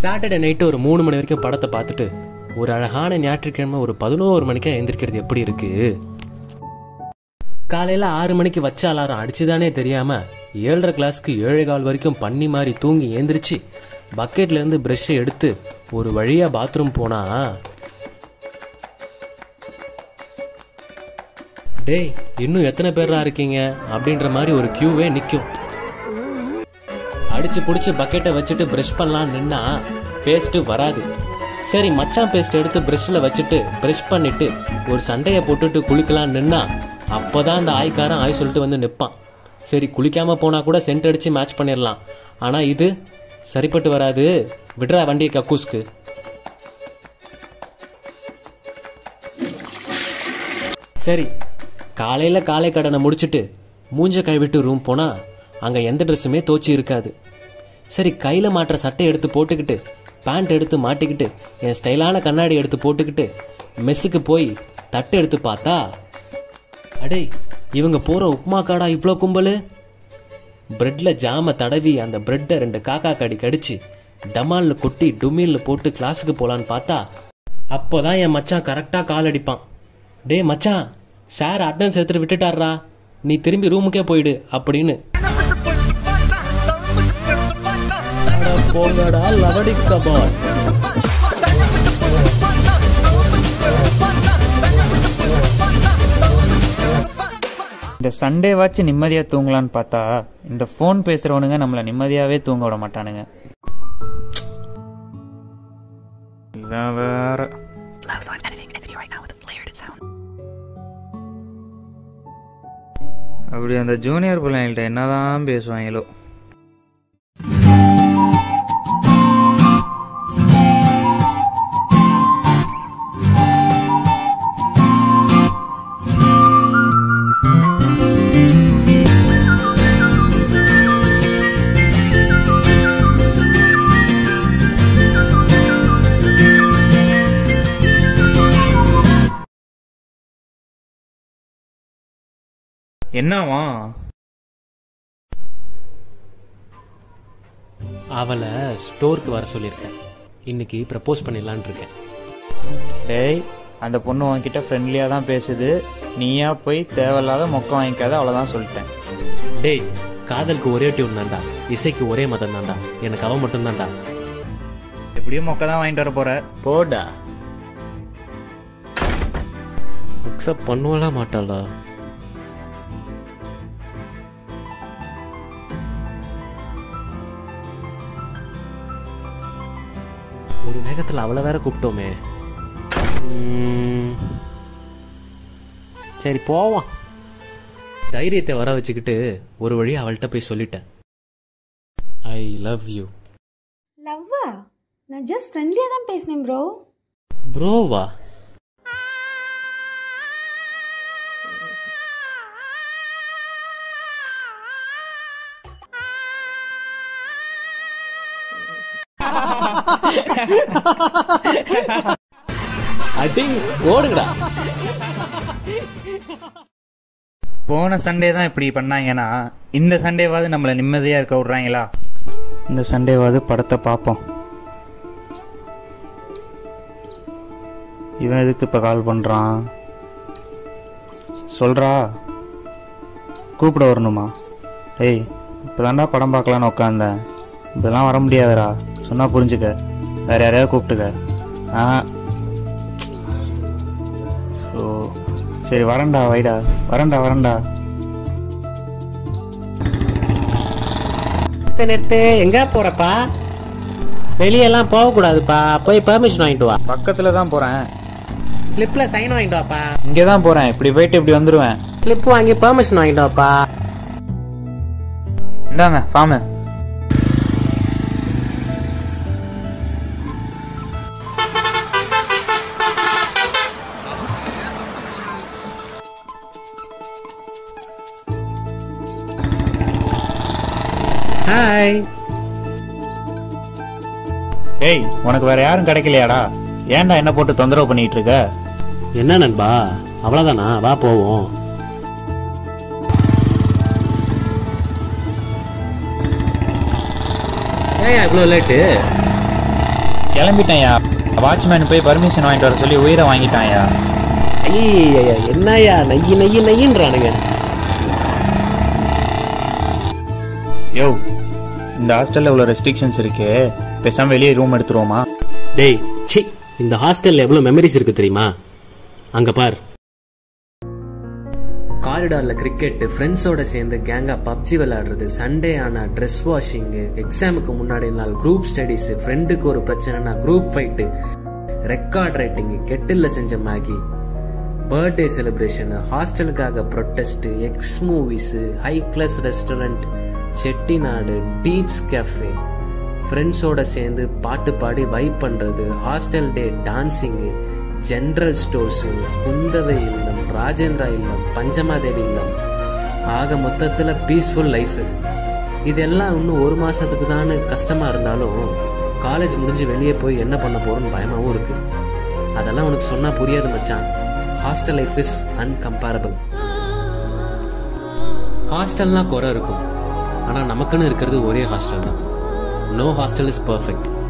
Saturday night ஒரு மூணு மணி வரைக்கும் படத்தை பார்த்துட்டு ஒரு அழகான ஞாயிற்றுக்கிழமை ஒரு பதினோரு மணிக்கா எந்திரிக்கிறது எப்படி இருக்கு காலையில ஆறு மணிக்கு வச்ச அலாரம் அடிச்சுதானே தெரியாம ஏழரை கிளாஸ்க்கு ஏழை கால் வரைக்கும் பண்ணி மாதிரி தூங்கி ஏந்திரிச்சு பக்கெட்ல இருந்து பிரஷ்ஷை எடுத்து ஒரு வழியா பாத்ரூம் போனா டேய் இன்னும் எத்தனை பேரா இருக்கீங்க அப்படின்ற மாதிரி ஒரு கியூவே நிக்கும் அடிச்சு புடிச்சு பக்கெட்டை வச்சுட்டு பிரஷ் பண்ணலாம் நின்னா பேஸ்ட் வராது சரி மச்சான் பேஸ்ட் எடுத்து பிரஷ்ல வச்சுட்டு பிரஷ் பண்ணிட்டு ஒரு சண்டையை போட்டுட்டு குளிக்கலாம் நின்னா அப்பதான் அந்த ஆய்க்காரன் ஆய் சொல்லிட்டு வந்து நிப்பான் சரி குளிக்காம போனா கூட சென்ட் அடிச்சு மேட்ச் பண்ணிடலாம் ஆனா இது சரிப்பட்டு வராது விடுறா வண்டியை கக்கூஸ்க்கு சரி காலையில காலை கடனை முடிச்சிட்டு மூஞ்ச கழுவிட்டு ரூம் போனா அங்க எந்த ட்ரெஸ்ஸுமே தோச்சி இருக்காது சரி கையில மாட்டுற சட்டை எடுத்து போட்டுக்கிட்டு பேண்ட் எடுத்து மாட்டிக்கிட்டு என் ஸ்டைலான கண்ணாடி எடுத்து போட்டுக்கிட்டு மெஸ்ஸுக்கு போய் தட்டு எடுத்து பார்த்தா அடே இவங்க போற உப்புமா காடா இவ்வளோ கும்பலு பிரெட்ல ஜாம தடவி அந்த பிரெட்டை ரெண்டு காக்கா கடி கடிச்சு டமால்னு கொட்டி டுமில்ல போட்டு கிளாஸுக்கு போலான்னு பார்த்தா அப்போதான் என் மச்சான் கரெக்டா கால் அடிப்பான் டேய் மச்சான் சார் அட்டன்ஸ் எடுத்துட்டு விட்டுட்டாரா நீ திரும்பி ரூமுக்கே போயிடு அப்படின்னு அட போங்கடா லவடி கபால் இந்த சண்டே வாச்சு நிம்மதியாக தூங்கலான்னு பார்த்தா இந்த ஃபோன் பேசுகிறவனுங்க நம்மளை நிம்மதியாகவே தூங்க விட மாட்டானுங்க இவன் வேற Loves on editing and video right now with a layered sound. அப்படி அந்த ஜூனியர் பிள்ளைங்கள்ட்ட என்னதான் பேசுவாங்களோ என்னவா அவளை ஸ்டோருக்கு வர சொல்லியிருக்கேன் இன்னைக்கு ப்ரப்போஸ் பண்ணிடலான்னு இருக்கேன் டேய் அந்த பொண்ணு உன்கிட்ட ஃப்ரெண்ட்லியாக தான் பேசுது நீயா போய் தேவையில்லாத மொக்கம் வாங்கிக்காத அவ்வளோதான் சொல்லிட்டேன் டேய் காதலுக்கு ஒரே டியூன் தான்டா இசைக்கு ஒரே மதம் தான்டா எனக்கு அவன் மட்டும் தான்டா எப்படியும் மொக்க தான் வாங்கிட்டு வர போற போடா அக்செப்ட் பண்ணுவலா மாட்டாளா ஒரு வேகத்துல அவளை வேற கூப்பிட்டோமே உம், சரி போவோம் தைரியத்தை வர வச்சுக்கிட்டு ஒரு வழி அவள்கிட்ட போய் சொல்லிட்டேன் ஐ லவ் யூ லவ்வா நான் ஜஸ்ட் ஃப்ரெண்ட்லியாக தான் பேசினேன் ப்ரோ ப்ரோவா அடிங் ஓடுங்கடா போன சண்டே தான் இப்படி பண்ணாங்கன்னா இந்த சண்டேவாவது நம்மளை நிம்மதியாக இருக்க விட்றாங்களா இந்த சண்டேவாவது படத்தை பார்ப்போம் இவன் எதுக்கு இப்போ கால் பண்ணுறான் சொல்கிறா கூப்பிட வரணுமா ஏய் இப்போ படம் பார்க்கலான்னு உட்காந்தேன் இப்படிலாம் வர முடியாதுடா சொன்னால் புரிஞ்சுக்க வேற யாரையாவது கூப்பிட்டுக்க ஆ ஓ சரி வரேன்டா வைடா வரேன்டா வரேன்டா நிறுத்து நிறுத்து எங்க போறப்பா வெளியெல்லாம் போக கூடாதுப்பா போய் பெர்மிஷன் வாங்கிட்டு வா பக்கத்தில் தான் போகிறேன் ஸ்லிப்ல சைன் வாங்கிட்டு வாப்பா இங்கே தான் போகிறேன் இப்படி போயிட்டு இப்படி வந்துடுவேன் ஸ்லிப் வாங்கி பெர்மிஷன் வாங்கிட்டு வாப்பா இந்தாங்க ஃபார்மு ஹாய் ஏய் உனக்கு வேற யாரும் கிடைக்கலையாடா ஏன்டா என்ன போட்டு தொந்தரவு பண்ணிட்டு இருக்க என்ன நண்பா அவ்வளவுதானா வா போவோம் ஏன் இவ்வளோ லேட்டு கிளம்பிட்டேன்யா வாட்ச்மேன் போய் பர்மிஷன் வாங்கிட்டு வர சொல்லி உயிரை வாங்கிட்டான்யா ஐயா என்னய்யா நையி நையி நையின்றானுங்க யோ இந்த ஹாஸ்டலில் இவ்வளோ ரெஸ்ட்ரிக்ஷன்ஸ் இருக்கு பேசாமல் வெளியே ரூம் எடுத்துருவோமா டேய் சி இந்த ஹாஸ்டல்ல எவ்வளவு மெமரிஸ் இருக்கு தெரியுமா அங்க பார் காரிடார்ல கிரிக்கெட் ஃப்ரெண்ட்ஸோட சேர்ந்து கேங்கா பப்ஜி விளையாடுறது சண்டே ஆனா ட்ரெஸ் வாஷிங் எக்ஸாமுக்கு முன்னாடி நாள் குரூப் ஸ்டடிஸ் ஃப்ரெண்டுக்கு ஒரு பிரச்சனைனா குரூப் ஃபைட்டு ரெக்கார்ட் ரைட்டிங் கெட்டில்ல செஞ்ச மேகி பர்த்டே செலிப்ரேஷன் ஹாஸ்டலுக்காக protest X movies high class restaurant Chettinad டீட்ஸ் கேஃபே ஃப்ரெண்ட்ஸோட சேர்ந்து பாட்டு பாடி வைப் பண்றது hostel day dancing general stores Kundavai இல்லம் ராஜேந்திரா இல்லம் பஞ்சமாதேவி இல்லம் ஆக மொத்தத்துல பீஸ்ஃபுல் லைஃப் இதெல்லாம் இன்னும் ஒரு மாசத்துக்கு தான் கஷ்டமா இருந்தாலும் காலேஜ் முடிஞ்சு வெளியே போய் என்ன பண்ண போறோம்னு பயமாவும் இருக்கு அதெல்லாம் உனக்கு சொன்னா புரியாது மச்சான் ஹாஸ்டல் லைஃப் இஸ் அன்கம்பேரபிள் ஹாஸ்டல்னா குறை இருக்கும் ஆனா நமக்குன்னு இருக்கிறது ஒரே ஹாஸ்டல் தான் நோ ஹாஸ்டல் இஸ் பர்ஃபெக்ட்